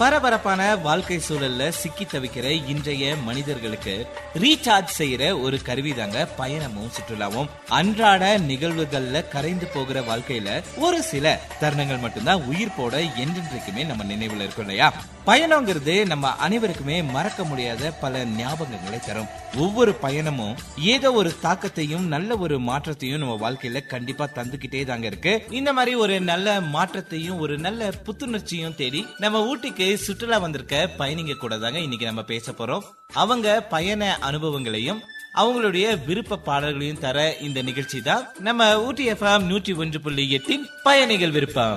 பரபரப்பான வாழ்க்கை சூழல்ல சிக்கி தவிக்கிற இன்றைய மனிதர்களுக்கு ரீசார்ஜ் செய்யற ஒரு கருவி தாங்க பயணமும் சுற்றுலாவும் அன்றாட நிகழ்வுகள்ல கரைந்து போகிற வாழ்க்கையில ஒரு சில தருணங்கள் மட்டும்தான் உயிர் போட என்றென்றைக்குமே நம்ம நினைவுல இருக்கும் இல்லையா பயணங்கிறது நம்ம அனைவருக்குமே மறக்க முடியாத பல ஞாபகங்களை தரும் ஒவ்வொரு பயணமும் ஏதோ ஒரு தாக்கத்தையும் நல்ல ஒரு மாற்றத்தையும் நம்ம வாழ்க்கையில கண்டிப்பா தந்துகிட்டே தாங்க இருக்கு இந்த மாதிரி ஒரு நல்ல மாற்றத்தையும் ஒரு நல்ல புத்துணர்ச்சியும் தேடி நம்ம ஊட்டிக்கு சுற்றுலா வந்திருக்க பயணிங்க கூட தாங்க இன்னைக்கு நம்ம பேச போறோம் அவங்க பயண அனுபவங்களையும் அவங்களுடைய விருப்ப பாடல்களையும் தர இந்த நிகழ்ச்சி தான் நம்ம ஊட்டி எஃப்எம் நூற்றி ஒன்று புள்ளி எட்டின் பயணிகள் விருப்பம்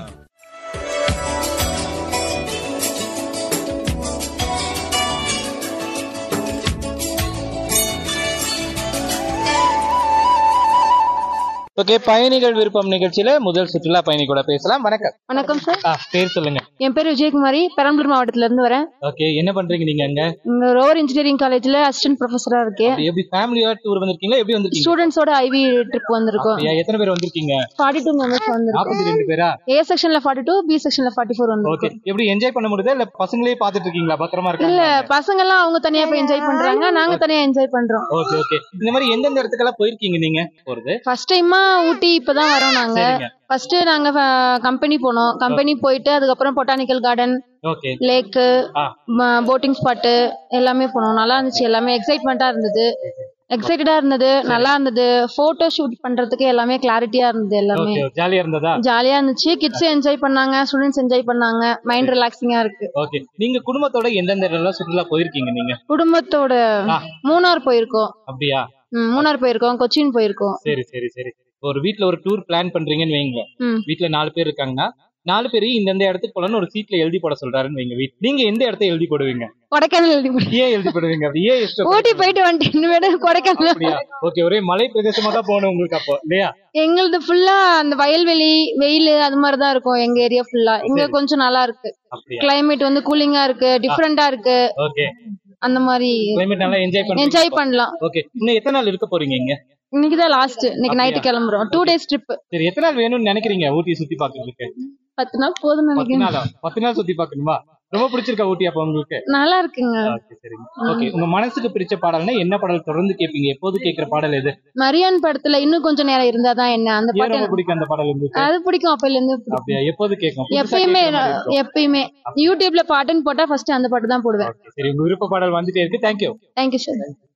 ஓகே பயணிகள் விருப்பம் நிகழ்ச்சியில முதல் சுற்றுலா பயணி கூட பேசலாம் வணக்கம் வணக்கம் சார் ஆ, பேர் சொல்லுங்க என் பேர் விஜயகுமாரி பெரம்பலூர் மாவட்டத்துல இருந்து வரேன் ஓகே என்ன பண்றீங்க நீங்க அங்க இங்க ரோவர் இன்ஜினியரிங் காலேஜ்ல அசிஸ்டன்ட் ப்ரொஃபஸரா இருக்கேன் அப்படி எப்படி ஃபேமிலியா டூர் வந்திருக்கீங்களா எப்படி வந்திருக்கீங்க ஸ்டூடெண்ட்ஸோட ஐவி ட்ரிப் வந்திருக்கோம் அப்படியா? எத்தனை பேர் வந்திருக்கீங்க ஃபார்ட்டி டூ மெம்பர்ஸ் வந்திருக்கோம் நாற்பத்தி ரெண்டு பேரா ஏ செக்ஷன்ல ஃபார்ட்டி டூ பி செக்ஷன்ல ஃபார்ட்டி ஃபோர் ஓகே வந்திருக்கோம் எப்படி என்ஜாய் பண்ண முடியுதா இல்ல பசங்களே பாத்துட்டு இருக்கீங்களா பத்திரமா இல்ல இருக்காங்க பசங்க எல்லாம் அவங்க தனியா போய் என்ஜாய் பண்றாங்க நாங்க தனியா என்ஜாய் பண்றோம் ஓகே ஓகே இந்த மாதிரி எந்தெந்த இடத்துக்கெல்லாம் போயிருக்கீங்க நீங்க போறது ஃபர்ஸ்ட் டைமா ஊட்டி இப்பதான் வரோம் நாங்க சரிங்க ஃபர்ஸ்ட் நாங்க கம்பெனி போனோம் கம்பெனி போயிட்டு அதுக்கப்புறம் பொட்டானிக்கல் கார்டன் ஓகே லேக்கு ஆ. போட்டிங் ஸ்பாட்டு எல்லாமே போனோம் நல்லா இருந்துச்சு எல்லாமே எக்ஸைட்மெண்டா இருந்தது எக்ஸைட்டடா இருந்தது நல்லா இருந்தது போட்டோ ஷூட் பண்றதுக்கு எல்லாமே கிளாரிட்டியா இருந்தது எல்லாமே ஓகே ஜாலியா இருந்ததா ஜாலியா இருந்துச்சு கிட்ஸ் என்ஜாய் பண்ணாங்க ஸ்டூடெண்ட்ஸ் என்ஜாய் பண்ணாங்க மைண்ட் ரிலாக்ஸிங்கா இருக்கு ஓகே நீங்க குடும்பத்தோட எந்தெந்த இடம்லாம் சுற்றுலா போயிருக்கீங்க நீங்க குடும்பத்தோட ஆ. மூணார் போயிருக்கோம் அப்படியா ம், மூணார் போயிருக்கோம் கொச்சின் போயிருக்கோம் சரி சரி சரி ஒரு வீட்ல ஒரு டூர் பிளான் பண்றீங்கன்னு வைங்க ம். வீட்ல நாலு பேர் இருக்காங்கன்னா நாலு பேரையும் இந்தந்த இடத்துக்கு போலன்னு ஒரு சீட்ல எழுதி போட சொல்றாருன்னு வைங்க வீட் நீங்க எந்த இடத்த எழுதி போடுவீங்க கொடைக்கானல் எழுதி போடு. ஏன் எழுதி போடுவீங்க அப்படி ஏன் இஷ்டம் ஊட்டி போயிட்டு வந்துட்டு இனிமேட்டு கொடைக்கானல் அப்படியா ஓகே ஒரே மலை பிரதேசமா தான் போகணும் உங்களுக்கு அப்போ இல்லையா எங்களுது ஃபுல்லா அந்த வயல்வெளி வெயில் அது மாதிரி தான் இருக்கும் எங்க ஏரியா ஃபுல்லா இங்க சரி. கொஞ்சம் நல்லா இருக்கு அப்படியா கிளைமேட் வந்து கூலிங்கா இருக்கு டிஃப்ரெண்டா இருக்கு ஓகே அந்த மாதிரி கிளைமேட் நல்லா என்ஜாய் பண்ணுங்க என்ஜாய் பண்ணலாம் ஓகே இன்னும் எத்தனை நாள் இருக்க போறீங்க இங்க இன்னைக்கு தான் லாஸ்ட் இன்னைக்கு நைட்டு அப்படியா? கிளம்புறோம் டூ டேஸ் ட்ரிப் சரி எத்தனை நாள் வேணும்னு நினைக்கிறீங்க ஊட்டி சுத்தி பாக்குறதுக்கு பத்து நாள் போதும் பத்து நினைக்கிறேன் நாளா பத்து நாள் சுத்தி பாக்கணுமா ரொம்ப பிடிச்சிருக்கா ஊட்டி அப்ப உங்களுக்கு நல்லா இருக்குங்க ஓகே சரிங்க ஓகே உங்க மனசுக்கு பிடிச்ச பாடல்னா என்ன பாடல் தொடர்ந்து கேட்பீங்க எப்போது கேட்கிற பாடல் எது மரியான் படத்துல இன்னும் கொஞ்சம் நேரம் இருந்தாதான் என்ன அந்த ஏன் பாட்டு ரொம்ப பிடிக்கும் அந்த பாடல் உங்களுக்கு அது பிடிக்கும் அப்பையில இருந்து பிடிக்கும். அப்படியா எப்போது கேட்கும் புதுசா எப்பயுமே கேட்கிற மாதிரி இருக்கும். எப்பயுமே யூடியூப்ல பாட்டுன்னு போட்டா ஃபர்ஸ்ட் அந்த பாட்டு தான் போடுவேன் Okay, சரி உங்க விருப்ப பாடல் வந்துட்டே இருக்கு தேங்க்யூ தேங்க்யூ சார்